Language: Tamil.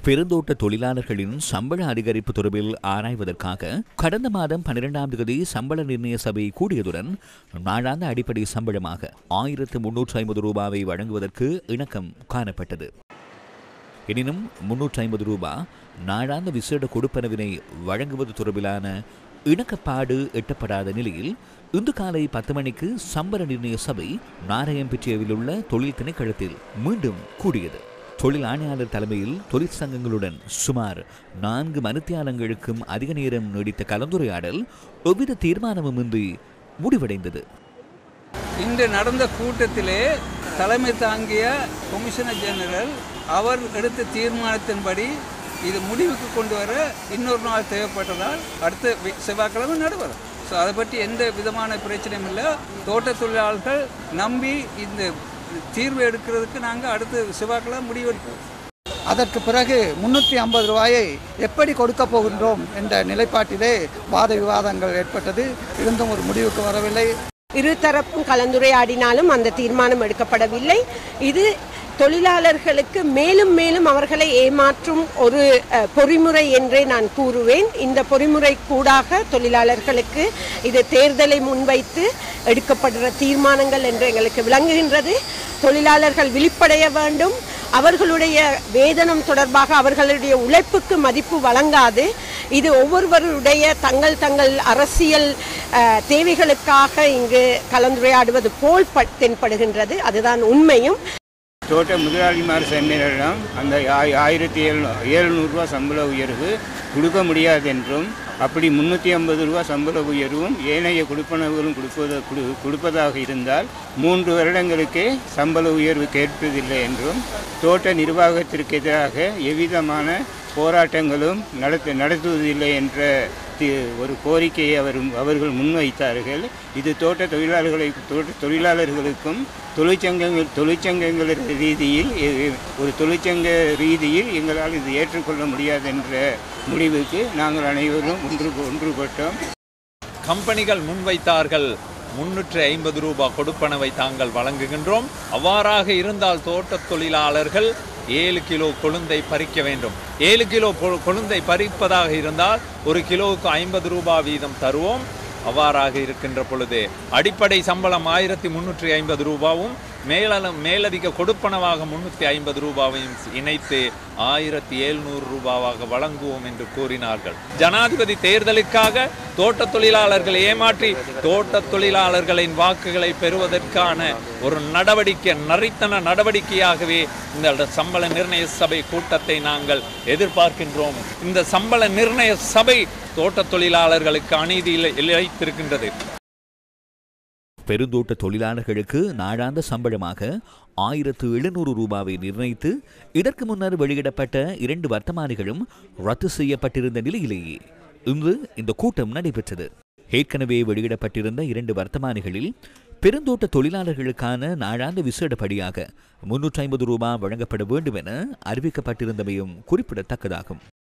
பெருந்தோட்ட தொழிலாளர்களின் சம்பள அதிகரிப்பு தொடர்பில் ஆராய்வதற்காக கடந்த மாதம் பன்னிரெண்டாம் தேதி சம்பள நிர்ணய சபை கூடியதுடன் நாளாந்த அடிப்படை சம்பளமாக ஆயிரத்து முன்னூற்று ஐம்பது ரூபாவை வழங்குவதற்கு இணக்கம் காணப்பட்டது எனினும் முன்னூற்றி ஐம்பது ரூபாய் நாளாந்த விசேட கொடுப்பனவினை வழங்குவது தொடர்பிலான இணக்கப்பாடு எட்டப்படாத நிலையில் இன்று காலை பத்து மணிக்கு சம்பள நிர்ணய சபை நாராயம்பேட்டையில் உள்ள தொழில் திணைக்களத்தில் மீண்டும் கூடியது தொழில் ஆணையாளர் தலைமையில் தொழிற்சங்கங்களுடன் சுமார் நான்கு மணித்தியாலங்களுக்கும் அதிக நேரம் நீடித்த கலந்துரையாடல் எவ்வித தீர்மானமுமின்றி முடிவடைந்தது இன்று நடந்த கூட்டத்திலே தலைமை தாங்கிய கமிஷனர் ஜெனரல் அவர் எடுத்த தீர்மானத்தின்படி இது முடிவுக்கு கொண்டு வர இன்னொரு நாள் தேவைப்பட்டதால் அடுத்த வி- செவ்வாய்க்கிழமை நடுவரும் ஸோ அதை பற்றி எந்த விதமான பிரச்சனையும் இல்லை தோட்ட தொழிலாளர்கள் நம்பி இந்த தீர்வு எடுக்கிறதுக்கு நாங்கள் அடுத்த செவ்வாய்க்கிழமை முடிவெடுப்போம் அதற்கு பிறகு முன்னூற்றி ஐம்பது ரூபாயை எப்படி கொடுக்க போகின்றோம் என்ற நிலைப்பாட்டிலே வாத விவாதங்கள் ஏற்பட்டது இருந்தும் ஒரு முடிவுக்கு வரவில்லை இருதரப்பும் கலந்துரையாடினாலும் அந்த தீர்மானம் எடுக்கப்படவில்லை இது தொழிலாளர்களுக்கு மேலும் மேலும் அவர்களை ஏமாற்றும் ஒரு அஹ், பொறிமுறை என்றே நான் கூறுவேன் இந்த பொறிமுறை கூடாக தொழிலாளர்களுக்கு இது தேர்தலை முன்வைத்து எடுக்கப்படுற தீர்மானங்கள் என்று எங்களுக்கு விளங்குகின்றது தொழிலாளர்கள் விழிப்படைய வேண்டும் அவர்களுடைய வேதனம் தொடர்பாக அவர்களுடைய உழைப்புக்கு மதிப்பு வழங்காது இது ஒவ்வொருவருடைய தங்கள் தங்கள் அரசியல் அஹ், தேவைகளுக்காக இங்கு கலந்துரையாடுவது போல் ப- தென்படுகின்றது அதுதான் உண்மையும் தோட்ட முதலாளிமார் சம்மேளனம் அந்த ஆய்- ஆயிரத்தி எழுநூ எழுநூறுரூவா சம்பள உயர்வு கொடுக்க முடியாது என்றும் அப்படி முந்நூற்றி ஐம்பது ரூபா சம்பள உயர்வும் ஏனைய கொடுப்பனவுகளும் கொடுப்பத கொடு கொடுப்பதாக இருந்தால் மூன்று வருடங்களுக்கே சம்பள உயர்வு கேட்பதில்லை என்றும் தோட்ட நிர்வாகத்திற்கு எதிராக எவ்விதமான போராட்டங்களும் நடத்த நடத்துவதில்லை என்ற தி- ஒரு கோரிக்கையை அவர் அவர்கள் முன்வைத்தார்கள் இது தோட்ட தொழிலாளர்களை தோட்ட தொழிலாளர்களுக்கும் தொழிற்சங்கங்கள் தொழிற்சங்கங்கள் ரீதியில் எ- ஒரு தொழிற்சங்க ரீதியில் எங்களால் இது ஏற்றுக்கொள்ள முடியாது என்ற முடிவுக்கு நாங்கள் அனைவரும் ஒன்று ஒன்றுபட்டோம் கம்பெனிகள் முன்வைத்தார்கள் முன்னூற்றி ஐம்பது ரூபாய் கொடுப்பனவை தாங்கள் வழங்குகின்றோம் அவ்வாறாக இருந்தால் தோட்டத் தொழிலாளர்கள் ஏழு கிலோ கொழுந்தை பறிக்க வேண்டும் ஏழு கிலோ கொ- கொழுந்தை பறிப்பதாக இருந்தால் ஒரு கிலோவுக்கு ஐம்பது ரூபாய் வீதம் தருவோம் அவ்வாறாக இருக்கின்ற பொழுது அடிப்படை சம்பளம் ஆயிரத்தி முன்னூற்றி ஐம்பது ரூபாவும் மேலலம் மேலதிக கொடுப்பனவாக முன்னூற்றி ஐம்பது ரூபாவையும் இணைத்து ஆயிரத்தி எழுநூறு ரூபாவாக வழங்குவோம் என்று கூறினார்கள் ஜனாதிபதி தேர்தலுக்காக தோட்ட தொழிலாளர்களை ஏமாற்றி தோட்ட தொழிலாளர்களின் வாக்குகளை பெறுவதற்கான ஒரு நடவடிக்கை நரித்தன நடவடிக்கையாகவே இந்த சம்பள நிர்ணய சபை கூட்டத்தை நாங்கள் எதிர்பார்க்கின்றோம் இந்த சம்பள நிர்ணய சபை தோட்ட தொழிலாளர்களுக்கு அநீதி இழை- இழைத்திருக்கின்றது பெருந்தோட்ட தொழிலாளர்களுக்கு நாளாந்த சம்பளமாக ஆயிரத்து எழுநூறு ரூபாவை நிர்ணயித்து இதற்கு முன்னர் வெளியிடப்பட்ட இரண்டு வர்த்தமானிகளும் ரத்து செய்யப்பட்டிருந்த நிலையிலேயே இன்று இந்த கூட்டம் நடைபெற்றது ஏற்கனவே வெளியிடப்பட்டிருந்த இரண்டு வர்த்தமானிகளில் பெருந்தோட்ட தொழிலாளர்களுக்கான நாளாந்த விசேடப்படியாக முன்னூற்றி ஐம்பது ரூபாய் வழங்கப்பட வேண்டும் என அறிவிக்கப்பட்டிருந்தமையும் குறிப்பிடத்தக்கதாகும்